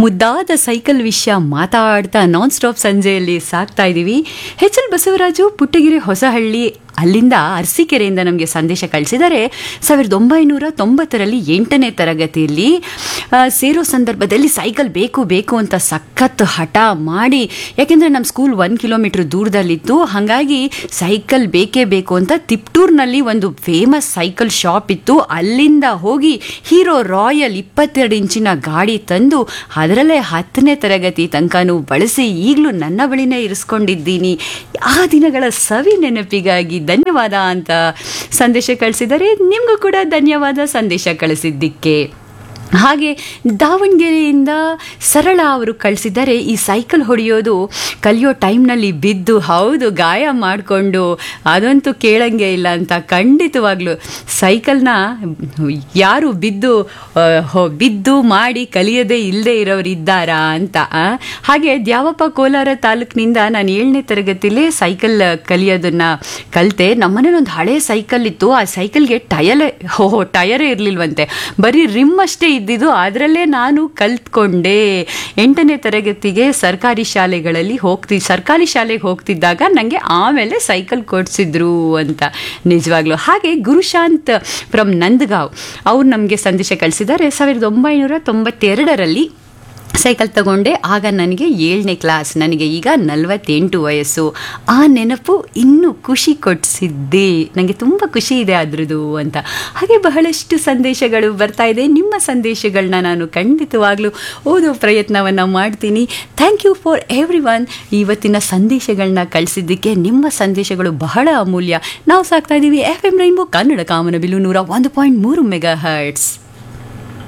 ಮುದ್ದಾದ ಸೈಕಲ್ ವಿಷಯ ಮಾತಾಡ್ತಾ ನಾನ್ ಸ್ಟಾಪ್ ಸಂಜೆಯಲ್ಲಿ ಸಾಕ್ತಾ ಇದ್ದೀವಿ ಎಚ್ ಎಲ್ ಬಸವರಾಜು ಪುಟ್ಟಗಿರಿ ಹೊಸಹಳ್ಳಿ ಅಲ್ಲಿಂದ ಅರಸೀಕೆರೆಯಿಂದ ನಮಗೆ ಸಂದೇಶ ಕಳಿಸಿದರೆ ಸಾವಿರದ ಒಂಬೈನೂರ ತೊಂಬತ್ತರಲ್ಲಿ ಎಂಟನೇ ತರಗತಿಯಲ್ಲಿ ಆ, ಸೇರೋ ಸಂದರ್ಭದಲ್ಲಿ ಸೈಕಲ್ ಬೇಕು ಬೇಕು ಅಂತ ಸಖತ್ ಹಠ ಮಾಡಿ ಯಾಕೆಂದರೆ ನಮ್ಮ ಸ್ಕೂಲ್ ಒಂದು ಕಿಲೋಮೀಟ್ರ್ ದೂರದಲ್ಲಿತ್ತು ಹಾಗಾಗಿ ಸೈಕಲ್ ಬೇಕೇ ಬೇಕು ಅಂತ ತಿಪ್ಟೂರ್ನಲ್ಲಿ ಒಂದು ಫೇಮಸ್ ಸೈಕಲ್ ಶಾಪ್ ಇತ್ತು ಅಲ್ಲಿಂದ ಹೋಗಿ ಹೀರೋ ರಾಯಲ್ ಇಪ್ಪತ್ತೆರಡು ಇಂಚಿನ ಗಾಡಿ ತಂದು ಅದರಲ್ಲೇ ಹತ್ತನೇ ತರಗತಿ ತನಕನೂ ಬಳಸಿ ಈಗಲೂ ನನ್ನ ಬಳಿನೇ ಇರಿಸ್ಕೊಂಡಿದ್ದೀನಿ ಆ ದಿನಗಳ ಸವಿ ನೆನಪಿಗಾಗಿ ಧನ್ಯವಾದ ಅಂತ ಸಂದೇಶ ಕಳಿಸಿದರೆ ನಿಮಗೂ ಕೂಡ ಧನ್ಯವಾದ ಸಂದೇಶ ಕಳಿಸಿದ್ದಕ್ಕೆ ಹಾಗೆ ದಾವಣಗೆರೆಯಿಂದ ಸರಳ ಅವರು ಕಳಿಸಿದ್ದಾರೆ ಈ ಸೈಕಲ್ ಹೊಡೆಯೋದು ಕಲಿಯೋ ಟೈಮ್ನಲ್ಲಿ ಬಿದ್ದು ಹೌದು ಗಾಯ ಮಾಡಿಕೊಂಡು ಅದಂತೂ ಕೇಳಂಗೆ ಇಲ್ಲ ಅಂತ ಖಂಡಿತವಾಗ್ಲೂ ಸೈಕಲ್ನ ಯಾರು ಬಿದ್ದು ಆ, ಹೊ- ಬಿದ್ದು ಮಾಡಿ ಕಲಿಯದೇ ಇಲ್ಲದೆ ಇರೋರು ಇದ್ದಾರಾ ಅಂತ ಆ? ಹಾಗೆ ದ್ಯಾವಪ್ಪ ಕೋಲಾರ ತಾಲೂಕಿನಿಂದ ನಾನು ಏಳನೇ ತರಗತಿಲೇ ಸೈಕಲ್ ಕಲಿಯೋದನ್ನ ಕಲಿತೆ ನಮ್ಮನೇಲಿ ಒಂದು ಹಳೆ ಸೈಕಲ್ ಇತ್ತು ಆ ಸೈಕಲ್ಗೆ ಟಯರೇ ಹೋ ಟಯರೇ ಇರಲಿಲ್ವಂತೆ ಬರೀ ರಿಮ್ ಅಷ್ಟೇ ಇದ್ದಿದ್ದು ಅದರಲ್ಲೇ ನಾನು ಕಲ್ತ್ಕೊಂಡೆ ಎಂಟನೇ ತರಗತಿಗೆ ಸರ್ಕಾರಿ ಶಾಲೆಗಳಲ್ಲಿ ಹೋಗ್ತಿ ಸರ್ಕಾರಿ ಶಾಲೆಗೆ ಹೋಗ್ತಿದ್ದಾಗ ನನಗೆ ಆಮೇಲೆ ಸೈಕಲ್ ಕೊಡಿಸಿದ್ರು ಅಂತ ನಿಜವಾಗ್ಲೂ ಹಾಗೆ ಗುರುಶಾಂತ್ ಫ್ರಮ್ ನಂದಗಾಂವ್ ಅವ್ರು ನಮಗೆ ಸಂದೇಶ ಕಳಿಸಿದ್ದಾರೆ ಸಾವಿರದ ಒಂಬೈನೂರ ತೊಂಬತ್ತೆರಡರಲ್ಲಿ ಸೈಕಲ್ ತಗೊಂಡೆ ಆಗ ನನಗೆ ಏಳನೇ ಕ್ಲಾಸ್ ನನಗೆ ಈಗ ನಲವತ್ತೆಂಟು ವಯಸ್ಸು ಆ ನೆನಪು ಇನ್ನೂ ಖುಷಿ ಕೊಡಿಸಿದ್ದೆ ನನಗೆ ತುಂಬ ಖುಷಿ ಇದೆ ಅದ್ರದ್ದು ಅಂತ ಹಾಗೆ ಬಹಳಷ್ಟು ಸಂದೇಶಗಳು ಬರ್ತಾ ಇದೆ ನಿಮ್ಮ ಸಂದೇಶಗಳನ್ನ ನಾನು ಖಂಡಿತವಾಗ್ಲೂ ಓದೋ ಪ್ರಯತ್ನವನ್ನು ಮಾಡ್ತೀನಿ thank you for everyone ಇವತ್ತಿನ ಸಂದೇಶಗಳನ್ನ ಕಳಿಸಿದ್ದಕ್ಕೆ ನಿಮ್ಮ ಸಂದೇಶಗಳು ಬಹಳ ಅಮೂಲ್ಯ ನಾವು ಸಾಕ್ತಾ ಇದ್ದೀವಿ ಎಫ್ ಎಂ ರೈನ್ಬೋ ಕನ್ನಡ ಕಾಮನಬಿಲ್ಲು ನೂರ ಒಂದು ಪಾಯಿಂಟ್ ಮೂರು ಮೆಗಾ ಹರ್ಟ್ಸ್